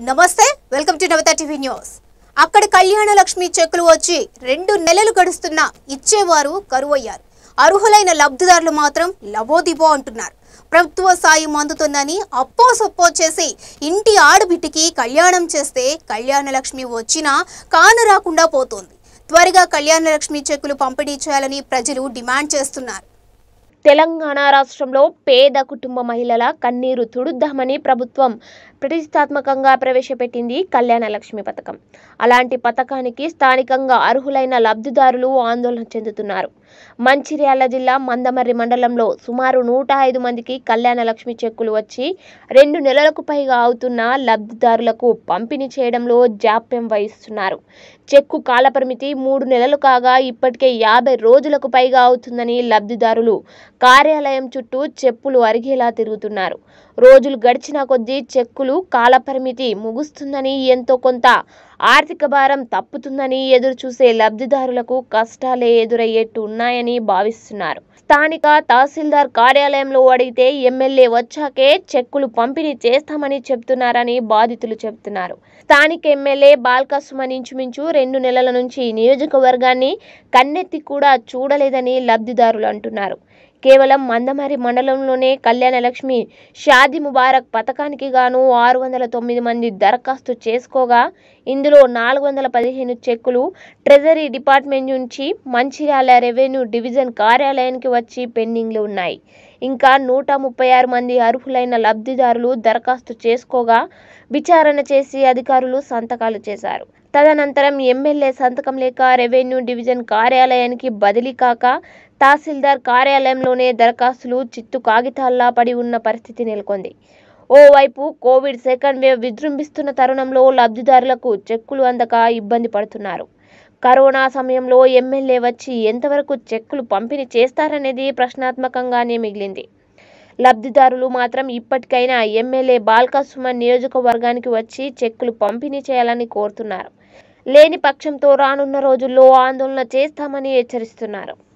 నమస్తే welcome to Navata TV news అక్కడ కళ్యాణ లక్ష్మి చెక్కులు వచ్చి రెండు నెలలు గడుస్తున్నా ఇచ్చేవారు కరువయ్యారు అర్హులైన లబ్ధిదారులు మాత్రం లబోదిబో అంటున్నారు ప్రభుత్వ సాయం అందుతుందని అప్పో సొప్పో చేసి ఇంటి ఆడబిడ్డకి కళ్యాణం చేస్తే కళ్యాణ లక్ష్మి వచ్చినా కాను రాకుండా పోతోంది త్వరగా కళ్యాణ లక్ష్మి చెక్కులు పంపిణీ చేయాలని ప్రజలు డిమాండ్ చేస్తున్నారు తెలంగాణ రాష్ట్రంలో పేద కుటుంబ మహిళల కన్నీరు తుడుద్దామని ప్రభుత్వం ప్రతిష్టాత్మకంగా ప్రవేశపెట్టింది కళ్యాణ లక్ష్మి పథకం అలాంటి పథకానికి స్థానికంగా అర్హులైన లబ్ధిదారులు ఆందోళన చెందుతున్నారు మంచిర్యాల జిల్లా మందమర్రి మండలంలో సుమారు నూట ఐదు మందికి కళ్యాణ లక్ష్మి చెక్కులు వచ్చి రెండు నెలలకు పైగా అవుతున్న లబ్ధిదారులకు పంపిణీ చేయడంలో జాప్యం వహిస్తున్నారు చెక్కు కాలపరిమితి మూడు నెలలు కాగా ఇప్పటికే యాభై రోజులకు పైగా అవుతుందని లబ్ధిదారులు కార్యాలయం చుట్టూ చెప్పులు అరిగేలా తిరుగుతున్నారు రోజులు గడిచిన కొద్దీ చెక్కులు కాలపరిమితి ముగుస్తుందని ఎంతో కొంత ఆర్థిక భారం తప్పుతుందని ఎదురు చూసే లబ్ధిదారులకు కష్టాలే ఎదురయ్యేట్టు ఉన్నాయని భావిస్తున్నారు స్థానిక తహసీల్దార్ కార్యాలయంలో అడిగితే ఎమ్మెల్యే వచ్చాకే చెక్కులు పంపిణీ చేస్తామని చెప్తున్నారని బాధితులు చెబుతున్నారు స్థానిక ఎమ్మెల్యే బాల్కసుమన్ ఇంచుమించు రెండు నెలల నుంచి నియోజకవర్గాన్ని కన్నెత్తి కూడా చూడలేదని లబ్ధిదారులు అంటున్నారు కేవలం మందమరి మండలంలోనే కళ్యాణ లక్ష్మి షాది ముబారక్ పథకానికి గాను ఆరు వందల తొమ్మిది మంది దరఖాస్తు చేసుకోగా ఇందులో నాలుగు వందల పదిహేను చెక్కులు ట్రెజరీ డిపార్ట్మెంట్ నుంచి మంచిర్యాల రెవెన్యూ డివిజన్ కార్యాలయానికి వచ్చి పెండింగ్లు ఉన్నాయి ఇంకా నూట ముప్పై ఆరు మంది అర్హులైన లబ్ధిదారులు దరఖాస్తు చేసుకోగా విచారణ చేసి అధికారులు సంతకాలు చేశారు తదనంతరం ఎమ్మెల్యే సంతకం లేక రెవెన్యూ డివిజన్ కార్యాలయానికి బదిలీ కాక తహసీల్దార్ కార్యాలయంలోనే దరఖాస్తులు చిత్తు కాగితాల్లా పడి ఉన్న పరిస్థితి నెలకొంది ఓవైపు కోవిడ్ సెకండ్ వేవ్ విజృంభిస్తున్న తరుణంలో లబ్ధిదారులకు చెక్కులు అందక ఇబ్బంది పడుతున్నారు కరోనా సమయంలో ఎమ్మెల్యే వచ్చి ఎంతవరకు చెక్కులు పంపిణీ చేస్తారనేది ప్రశ్నాత్మకంగానే మిగిలింది లబ్ధిదారులు మాత్రం ఇప్పటికైనా ఎమ్మెల్యే బాల్కా సుమన్ నియోజకవర్గానికి వచ్చి చెక్కులు పంపిణీ చేయాలని కోరుతున్నారు లేని పక్షంతో రానున్న రోజుల్లో ఆందోళన చేస్తామని హెచ్చరిస్తున్నారు